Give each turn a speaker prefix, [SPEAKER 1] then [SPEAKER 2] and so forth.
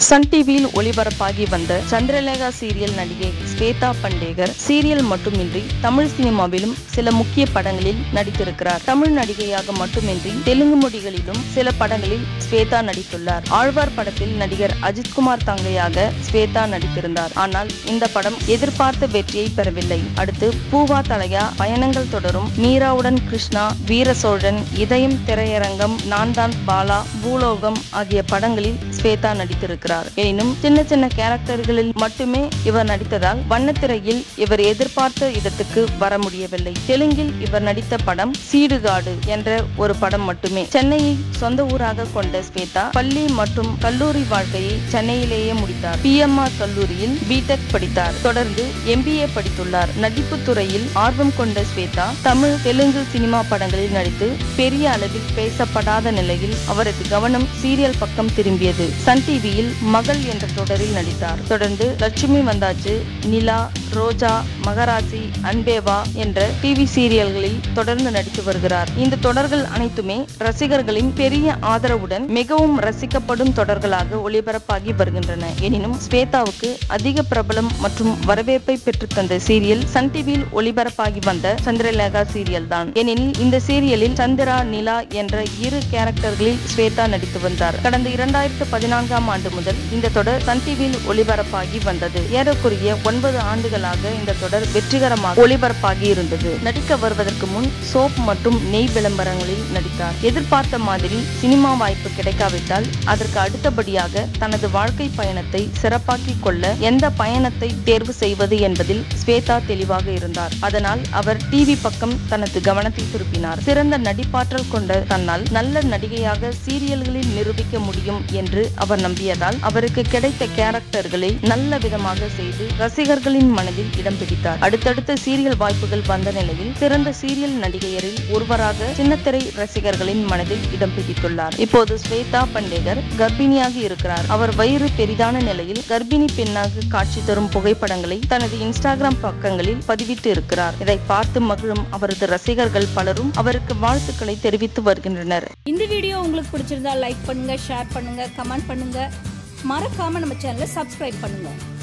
[SPEAKER 1] Sun டிவியில் ஒளிபரப்பாகி வந்த Chandralekha serial நடிகை ஸ்வேதா பண்டேகர் சீரியல் மட்டுமின்றி தமிழ் சினிமாவிலும் சில முக்கிய படங்களில் நடித்திருக்கிறார் தமிழ் நடிகையாக மட்டுமின்றி தெலுங்கு மொழிகளிலும் சில படங்களில் ஸ்வேதா நடித்துள்ளார் ஆழ்வார் படத்தில் நடிகர் அஜித்குமார் தங்கையாக ஸ்வேதா நடித்திருந்தார் ஆனால் இந்த படம் எதிர்பார்த்த வெற்றியை பெறவில்லை அடுத்து பூவா தலையா பயணங்கள் தொடரும் மீராவுடன் கிருஷ்ணா வீர சோழன் இதயம் திரையரங்கம் நான் தான் பாலா பூலோகம் ஆகிய படங்களில் ஸ்வேதா நடித்திருக்கிறார் எனினும் சின்ன சின்ன கேரக்டர்களில் மட்டுமே இவர் நடித்ததால் வண்ணத்திரையில் இவர் எதிர்பார்த்த இடத்துக்கு வர முடியவில்லை தெலுங்கில் இவர் நடித்த படம் சீடுகாடு என்ற ஒரு படம் மட்டுமே சென்னையை சொந்த ஊராக கொண்ட ஸ்வேதா பள்ளி மற்றும் கல்லூரி வாழ்க்கையை சென்னையிலேயே முடித்தார் பிஎம்ஆர் கல்லூரியில் பிடெக் படித்தார் தொடர்ந்து எம்பிஏ படித்துள்ளார் நடிப்பு துறையில் ஆர்வம் கொண்ட ஸ்வேதா தமிழ் தெலுங்கு சினிமா படங்களில் நடித்து பெரிய அளவில் பேசப்படாத நிலையில் அவரது கவனம் சீரியல் பக்கம் திரும்பியது சன் டிவியில் மகள் என்ற தொடரில் நடித்தார் தொடர்ந்து லட்சுமி வந்தாச்சு நிலா ரோஜா மகராசி அன்பேவா என்ற டிவி சீரியல்களில் தொடர்ந்து நடித்து வருகிறார் இந்த தொடர்கள் அனைத்துமே ரசிகர்களின் பெரிய ஆதரவுடன் மிகவும் ரசிக்கப்படும் தொடர்களாக ஒளிபரப்பாகி வருகின்றன எனினும் ஸ்வேதாவுக்கு அதிக பிரபலம் மற்றும் வரவேற்பை பெற்றுத்தந்த சீரியல் சன் டிவியில் ஒளிபரப்பாகி வந்த சந்திரலேகா சீரியல் தான் ஏனெனில் இந்த சீரியலில் சந்திரா நிலா என்ற இரு கேரக்டர்களில் ஸ்வேதா நடித்து வந்தார் கடந்த இரண்டாயிரத்து பதினான்காம் ஆண்டு முதல் இந்த தொடர் சன் டிவியில் ஒளிபரப்பாகி வந்தது ஏறக்குறைய ஒன்பது ஆண்டுகளாக இந்த தொடர் வெற்றிகரமாக ஒளிபரப்பாகி இருந்தது நடிக்க வருவதற்கு முன் சோப் மற்றும் நெய் விளம்பரங்களில் நடித்தார் எதிர்பார்த்த மாதிரி சினிமா வாய்ப்பு கிடைக்காவிட்டால் அதற்கு அடுத்தபடியாக தனது வாழ்க்கை பயணத்தை சிறப்பாக்கிக் கொள்ள எந்த பயணத்தை தேர்வு செய்வது என்பதில் ஸ்வேதா தெளிவாக இருந்தார் அதனால் அவர் டிவி பக்கம் தனது கவனத்தை திருப்பினார் சிறந்த நடிப்பாற்றல் கொண்ட தன்னால் நல்ல நடிகையாக சீரியல்களில் நிரூபிக்க முடியும் என்று அவர் நம்பியதால் அவருக்கு கிடைத்த கேரக்டர்களை நல்ல விதமாக செய்து ரசிகர்களின் மனதில் இடம் பிடித்தார் அடுத்தடுத்த சீரியல் வாய்ப்புகள் வந்த நிலையில் சிறந்த சீரியல் நடிகையரில் ஒருவராக சின்னத்திரை ரசிகர்களின் மனதில் இடம் பிடித்துள்ளார் இப்போது ஸ்வேதா பண்டேகர் கர்ப்பிணியாக இருக்கிறார் அவர் வயிறு பெரிதான நிலையில் கர்ப்பிணி பெண்ணாக காட்சி தரும் புகைப்படங்களை தனது இன்ஸ்டாகிராம் பக்கங்களில் பதிவிட்டு இருக்கிறார் இதை பார்த்து மகிழும் அவரது ரசிகர்கள் பலரும் அவருக்கு வாழ்த்துக்களை தெரிவித்து வருகின்றனர்
[SPEAKER 2] இந்த வீடியோ உங்களுக்கு பிடிச்சிருந்தா லைக் பண்ணுங்க ஷேர் பண்ணுங்க கமெண்ட் பண்ணுங்க மறக்காம நம்ம சேனலை சப்ஸ்கிரைப் பண்ணுங்க